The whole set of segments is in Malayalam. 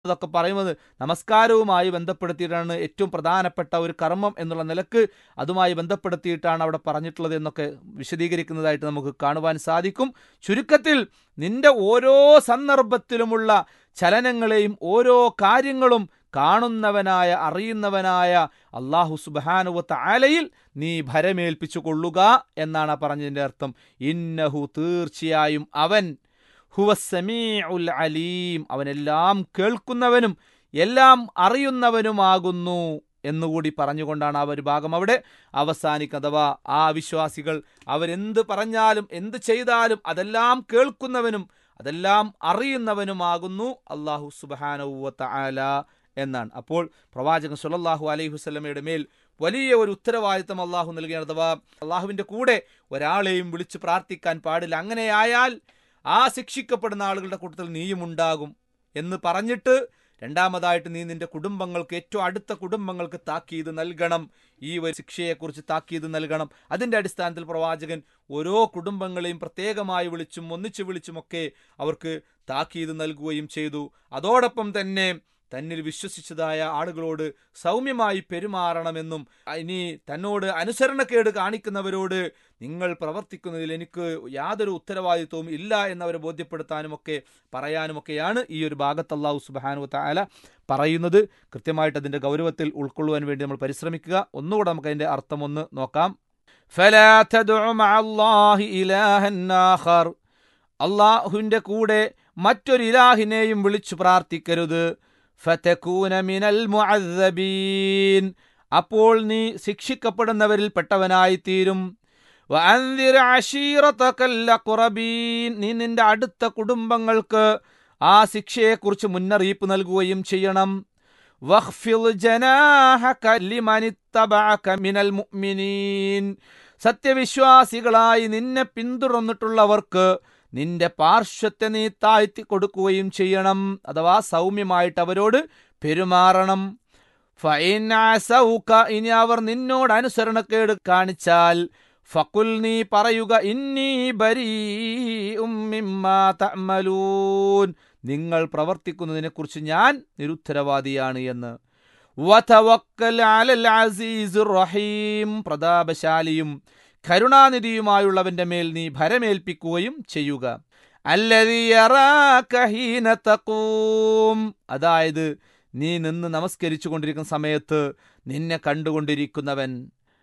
അതൊക്കെ പറയുന്നത് നമസ്കാരവുമായി ബന്ധപ്പെടുത്തിയിട്ടാണ് ഏറ്റവും പ്രധാനപ്പെട്ട ഒരു കർമ്മം എന്നുള്ള നിലക്ക് അതുമായി ബന്ധപ്പെടുത്തിയിട്ടാണ് അവിടെ പറഞ്ഞിട്ടുള്ളത് എന്നൊക്കെ വിശദീകരിക്കുന്നതായിട്ട് നമുക്ക് കാണുവാൻ സാധിക്കും ചുരുക്കത്തിൽ നിന്റെ ഓരോ സന്ദർഭത്തിലുമുള്ള ചലനങ്ങളെയും ഓരോ കാര്യങ്ങളും കാണുന്നവനായ അറിയുന്നവനായ അള്ളാഹു സുബാനുവത്ത ആലയിൽ നീ ഭരമേൽപ്പിച്ചു കൊള്ളുക എന്നാണ് പറഞ്ഞതിൻ്റെ അർത്ഥം ഇന്നഹു തീർച്ചയായും അവൻ ഹുവസമീഉൽ അലീം അവനെല്ലാം കേൾക്കുന്നവനും എല്ലാം അറിയുന്നവനുമാകുന്നു എന്നുകൂടി പറഞ്ഞുകൊണ്ടാണ് ആ ഒരു ഭാഗം അവിടെ അവസാനിക്കുന്നത് അഥവാ ആ വിശ്വാസികൾ അവരെന്ത് പറഞ്ഞാലും എന്ത് ചെയ്താലും അതെല്ലാം കേൾക്കുന്നവനും അതെല്ലാം അറിയുന്നവനുമാകുന്നു അള്ളാഹു സുബാനൗവത്ത ആല എന്നാണ് അപ്പോൾ പ്രവാചകൻ സുലല്ലാഹു അലൈഹി വസ്ലമയുടെ മേൽ വലിയ ഒരു ഉത്തരവാദിത്തം അള്ളാഹു നൽകുകയാണ് അഥവാ അള്ളാഹുവിൻ്റെ കൂടെ ഒരാളെയും വിളിച്ച് പ്രാർത്ഥിക്കാൻ പാടില്ല അങ്ങനെയായാൽ ആ ശിക്ഷിക്കപ്പെടുന്ന ആളുകളുടെ കൂട്ടത്തിൽ നീയും ഉണ്ടാകും എന്ന് പറഞ്ഞിട്ട് രണ്ടാമതായിട്ട് നീ നിന്റെ കുടുംബങ്ങൾക്ക് ഏറ്റവും അടുത്ത കുടുംബങ്ങൾക്ക് താക്കീത് നൽകണം ഈ ഒരു ശിക്ഷയെക്കുറിച്ച് താക്കീത് നൽകണം അതിൻ്റെ അടിസ്ഥാനത്തിൽ പ്രവാചകൻ ഓരോ കുടുംബങ്ങളെയും പ്രത്യേകമായി വിളിച്ചും ഒന്നിച്ചു വിളിച്ചുമൊക്കെ അവർക്ക് താക്കീത് നൽകുകയും ചെയ്തു അതോടൊപ്പം തന്നെ തന്നിൽ വിശ്വസിച്ചതായ ആളുകളോട് സൗമ്യമായി പെരുമാറണമെന്നും ഇനി തന്നോട് അനുസരണക്കേട് കാണിക്കുന്നവരോട് നിങ്ങൾ പ്രവർത്തിക്കുന്നതിൽ എനിക്ക് യാതൊരു ഉത്തരവാദിത്വവും ഇല്ല എന്നവരെ ബോധ്യപ്പെടുത്താനുമൊക്കെ പറയാനുമൊക്കെയാണ് ഈ ഒരു ഭാഗത്ത് അള്ളാഹു സുബാനു താല പറയുന്നത് കൃത്യമായിട്ട് അതിൻ്റെ ഗൗരവത്തിൽ ഉൾക്കൊള്ളുവാൻ വേണ്ടി നമ്മൾ പരിശ്രമിക്കുക ഒന്നുകൂടെ നമുക്ക് അതിൻ്റെ അർത്ഥം ഒന്ന് നോക്കാം അള്ളാഹുവിൻ്റെ കൂടെ മറ്റൊരു ഇലാഹിനെയും വിളിച്ചു പ്രാർത്ഥിക്കരുത് ഫതകൂന മിനൽ മുഅദ്ദബീൻ അപ്പോൾ നീ ശിക്ഷിക്കപ്പെടുന്നവരിൽ പെട്ടവനായി തീരും നീ നിന്റെ അടുത്ത കുടുംബങ്ങൾക്ക് ആ ശിക്ഷയെക്കുറിച്ച് മുന്നറിയിപ്പ് നൽകുകയും ചെയ്യണം സത്യവിശ്വാസികളായി നിന്നെ പിന്തുടർന്നിട്ടുള്ളവർക്ക് നിന്റെ പാർശ്വത്തെ നീ താഴ്ത്തി കൊടുക്കുകയും ചെയ്യണം അഥവാ സൗമ്യമായിട്ട് അവരോട് പെരുമാറണം ഇനി അവർ നിന്നോട് അനുസരണക്കേട് കാണിച്ചാൽ ഫക്കുൽ നീ പറയുക ഇന്നീ ബരീ തഅമലൂൻ നിങ്ങൾ പ്രവർത്തിക്കുന്നതിനെ കുറിച്ച് ഞാൻ നിരുത്തരവാദിയാണ് എന്ന് റഹീം പ്രതാപശാലിയും കരുണാനിധിയുമായുള്ളവന്റെ മേൽ നീ ഭരമേൽപ്പിക്കുകയും ചെയ്യുക അതായത് നീ നിന്ന് നമസ്കരിച്ചു കൊണ്ടിരിക്കുന്ന സമയത്ത് നിന്നെ കണ്ടുകൊണ്ടിരിക്കുന്നവൻ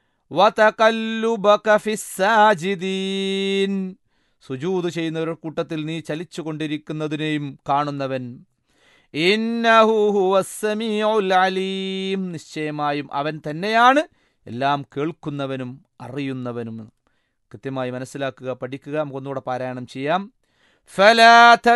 സുജൂത് ചെയ്യുന്നവരുടെ കൂട്ടത്തിൽ നീ ചലിച്ചു കൊണ്ടിരിക്കുന്നതിനെയും കാണുന്നവൻ അലീം നിശ്ചയമായും അവൻ തന്നെയാണ് എല്ലാം കേൾക്കുന്നവനും അറിയുന്നവനും കൃത്യമായി മനസ്സിലാക്കുക പഠിക്കുക നമുക്കൊന്നുകൂടെ പാരായണം ചെയ്യാം